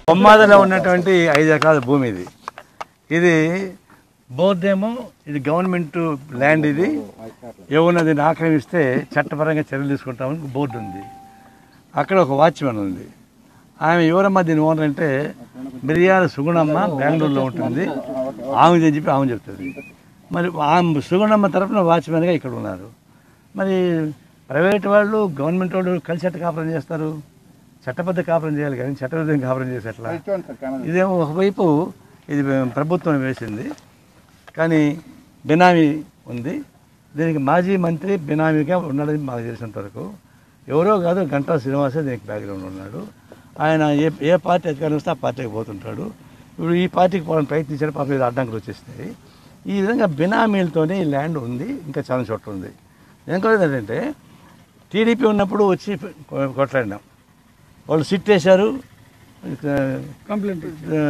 బొమ్మాదలో ఉన్నటువంటి ఐదు ఎకరాల భూమి ఇది ఇది బోర్డు ఏమో ఇది గవర్నమెంట్ ల్యాండ్ ఇది ఏమన్నా దీన్ని ఆక్రమిస్తే చట్టపరంగా చర్యలు తీసుకుంటామని బోర్డు ఉంది అక్కడ ఒక వాచ్మెన్ ఉంది ఆమె ఎవరమ్మా దీని ఓనర్ అంటే మిరియాల సుగుణమ్మ బెంగళూరులో ఉంటుంది ఆమె అని చెప్పి ఆమె చెప్తుంది మరి ఆమె సుగుణమ్మ తరఫున వాచ్మెన్గా ఇక్కడ ఉన్నారు మరి ప్రైవేట్ వాళ్ళు గవర్నమెంట్ వాళ్ళు కలిసి ఎట్ట కాపురం చేస్తారు చట్టబద్ధ కాపురం చేయాలి కానీ చట్టబద్ధంగా కాపురం చేసి ఎట్లా ఇదేమో ఒకవైపు ఇది ప్రభుత్వం వేసింది కానీ బినామీ ఉంది దీనికి మాజీ మంత్రి బినామీగా ఉన్నాడని మాకు తెలిసినంత వరకు ఎవరో కాదు గంటా శ్రీనివాసే దీనికి బ్యాక్గ్రౌండ్ ఉన్నాడు ఆయన ఏ ఏ పార్టీ అధికారం వస్తే ఆ పార్టీకి పోతుంటాడు ఇప్పుడు ఈ పార్టీకి పోవడానికి ప్రయత్నించాడు పాప ఇది అడ్డంకులు వచ్చేస్తాయి ఈ విధంగా బినామీలతోనే ఈ ల్యాండ్ ఉంది ఇంకా చాలా చోట్ల ఉంది ఇంకోటి ఏంటంటే టీడీపీ ఉన్నప్పుడు వచ్చి కొ- కొట్లాడినాం వాళ్ళు సిట్ వేశారు కంప్లైంట్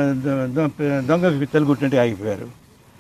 దొంగకి తెలుగుట్టినట్టు ఆగిపోయారు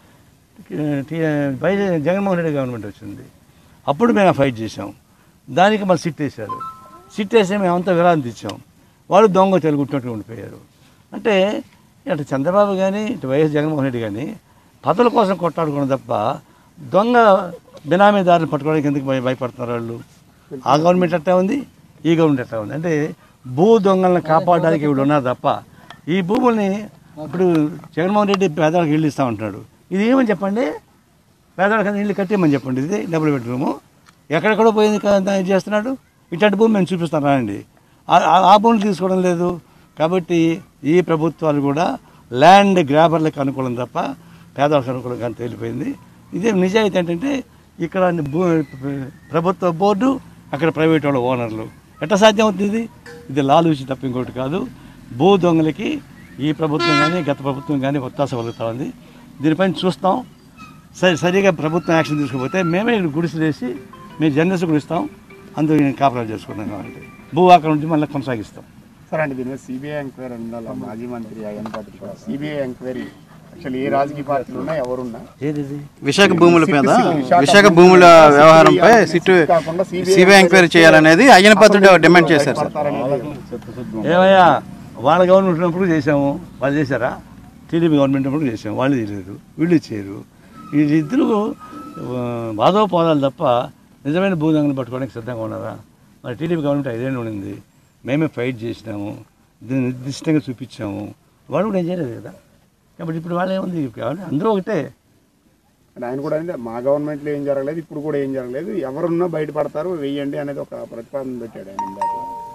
టీ- బై జగన్మోహన్ రెడ్డి గవర్నమెంట్ వచ్చింది అప్పుడు మేము ఫైట్ చేసాం దానికి మళ్ళీ సిట్ వేశారు సిట్ వేసి మేము అంతా విరాంతి ఇచ్చాం వాళ్ళు దొంగ తెలుగుట్టినట్టు ఉండిపోయారు అంటే అటు చంద్రబాబు కానీ ఇటు వైఎస్ జగన్మోహన్ రెడ్డి కానీ పదవుల కోసం కొట్టాడుకోవడం తప్ప దొంగ బినామీదారులు పట్టుకోవడానికి ఎందుకు భయ భయపడుతున్నారు వాళ్ళు ఆ గవర్నమెంట్ ఎట్లా ఉంది ఈ గవర్నమెంట్ ఎట్లా ఉంది అంటే భూ దొంగలను కాపాడడానికి వీళ్ళు ఉన్నారు తప్ప ఈ భూముల్ని ఇప్పుడు జగన్మోహన్ రెడ్డి పేదవాళ్ళకి ఇల్లు ఇస్తా ఉంటున్నాడు ఇది ఏమని చెప్పండి పేదవాళ్ళకి ఇల్లు కట్టేయమని చెప్పండి ఇది డబుల్ బెడ్రూము ఎక్కడెక్కడో పోయింది కదా ఇది చేస్తున్నాడు ఇట్లాంటి భూమి మేము చూపిస్తాను రాండి ఆ- ఆ- ఆ భూములు తీసుకోవడం లేదు కాబట్టి ఈ ప్రభుత్వాలు కూడా ల్యాండ్ గ్రాబర్లకు అనుకూలం తప్ప పేదవాళ్ళకి అనుకూలం కానీ తేలిపోయింది ఇదే నిజాయితీ ఏంటంటే ఇక్కడ భూ ప్రభుత్వ బోర్డు అక్కడ ప్రైవేట్ వాళ్ళ ఓనర్లు ఎట్లా సాధ్యం అవుతుంది ఇది ఇది లాలూచి తప్ప ఇంకోటి కాదు భూ దొంగలకి ఈ ప్రభుత్వం కానీ గత ప్రభుత్వం కానీ ఒత్తాస కలుగుతా ఉంది దీనిపైన చూస్తాం సరి సరిగా ప్రభుత్వం యాక్షన్ తీసుకుపోతే మేమే ఇక్కడ గుడిసెలు వేసి మేము జర్నలిస్ట్ కూడా ఇస్తాం అందుకు నేను కాపురాలు చేసుకున్నాం కాబట్టి భూ ఆక్రమణ నుంచి మళ్ళీ కొనసాగిస్తాం సరే అండి దీని మీద సిబిఐ ఎంక్వైరీ ఉండాలి మాజీ మంత్రి అయ్యన్ పాత్ర సిబిఐ ఎంక్వైరీ యాక్చువల్లీ ఏ రాజకీయ పార్టీలు ఉన్నా ఎవరున్నా ఏది ఇది? విశాఖ భూముల మీద విశాఖ భూముల వ్యవహారంపై సిట్టు సిబిఐ ఎంక్వైరీ చేయాలనేది అయ్యన పాత్రుడు డిమాండ్ చేశారు సార్ ఏమయ్యా వాళ్ళ గవర్నమెంట్ ఉన్నప్పుడు చేసాము వాళ్ళు చేశారా టీడీపీ గవర్నమెంట్ ఉన్నప్పుడు చేసాము వాళ్ళు చేయలేదు వీళ్ళు చేయరు వీళ్ళిద్దరూ ఆ, వాదోపాదాలు తప్ప నిజమైన భూదంగలు పట్టుకోవడానికి సిద్ధంగా ఉన్నారా మరి టీడీపీ గవర్నమెంట్ ఐదేళ్ళు ఉండింది మేమే ఫైట్ చేసినాము దీన్ని నిర్దిష్టంగా చూపించాము వాళ్ళు కూడా ఏం చేయలేదు కదా కాబట్టి ఇప్పుడు వాళ్ళు ఏముంది కాబట్టి అందరూ ఒకటే అని ఆయన కూడా అంటే మా గవర్నమెంట్లో ఏం జరగలేదు ఇప్పుడు కూడా ఏం జరగలేదు ఎవరున్నా బయటపడతారు వెయ్యండి అనేది ఒక ప్రతిపాదన పెట్టాడు ఆయన ఇందాక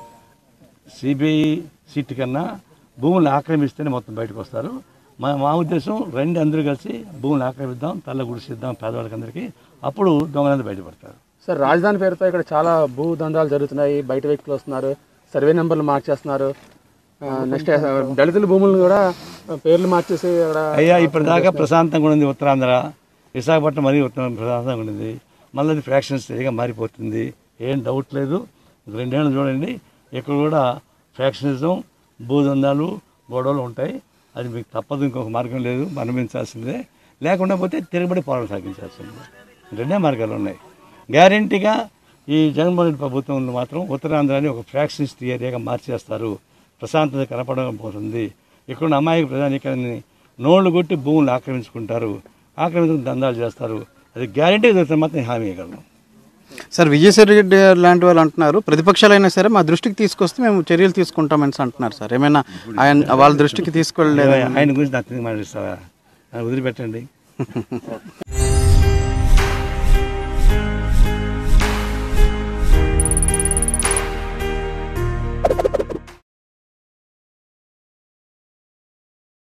సిబిఐ సీట్ కన్నా భూములు ఆక్రమిస్తేనే మొత్తం బయటకు వస్తారు మా మా ఉద్దేశం రెండు అందరూ కలిసి భూములు ఆక్రమిద్దాం తల్ల గుడిసిద్దాం పేదవాళ్ళకి అందరికీ అప్పుడు దొంగలందరూ బయటపడతారు సార్ రాజధాని పేరుతో ఇక్కడ చాలా భూ దందాలు జరుగుతున్నాయి బయట వ్యక్తులు వస్తున్నారు సర్వే నెంబర్లు మార్చేస్తున్నారు నెక్స్ట్ దళితుల భూములను కూడా పేర్లు మార్చేసి అక్కడ అయ్యా ఇప్పటిదాకా ప్రశాంతంగా ఉంది ఉత్తరాంధ్ర విశాఖపట్నం మరీ ఉత్తరం ప్రశాంతంగా ఉండింది మళ్ళీ అది ఫ్రాక్షన్స్ సరిగా మారిపోతుంది ఏం డౌట్ లేదు ఇంక రెండేళ్ళు చూడండి ఇక్కడ కూడా ఫ్రాక్షనిజం భూదందాలు గొడవలు ఉంటాయి అది మీకు తప్పదు ఇంకొక మార్గం లేదు అనుభవించాల్సిందే లేకుండా పోతే తిరగబడి పోరాటం సాగించాల్సిందే రెండే మార్గాలు ఉన్నాయి గ్యారంటీగా ఈ జగన్మోహన్ రెడ్డి ప్రభుత్వంలో మాత్రం ఉత్తరాంధ్రాని ఒక ఫ్రాక్షనిస్ట్ ఏరియాగా మార్చేస్తారు ప్రశాంతత కనపడడం పోతుంది ఇక్కడున్న అమాయక ప్రజానీకాన్ని నోళ్లు కొట్టి భూములు ఆక్రమించుకుంటారు ఆక్రమించుకుని దందాలు చేస్తారు అది గ్యారంటీగా దొరుకుతుంది మాత్రం నేను హామీ ఇవ్వగలను సార్ విజయసాయి రెడ్డి లాంటి వాళ్ళు అంటున్నారు ప్రతిపక్షాలైనా సరే మా దృష్టికి తీసుకొస్తే మేము చర్యలు తీసుకుంటామని అంటున్నారు సార్ ఏమైనా ఆయన వాళ్ళ దృష్టికి తీసుకెళ్ళలేదు ఆయన గురించి నాకు తెలియదు మాట్లాడిస్తావా నన్ను వదిలిపెట్టండి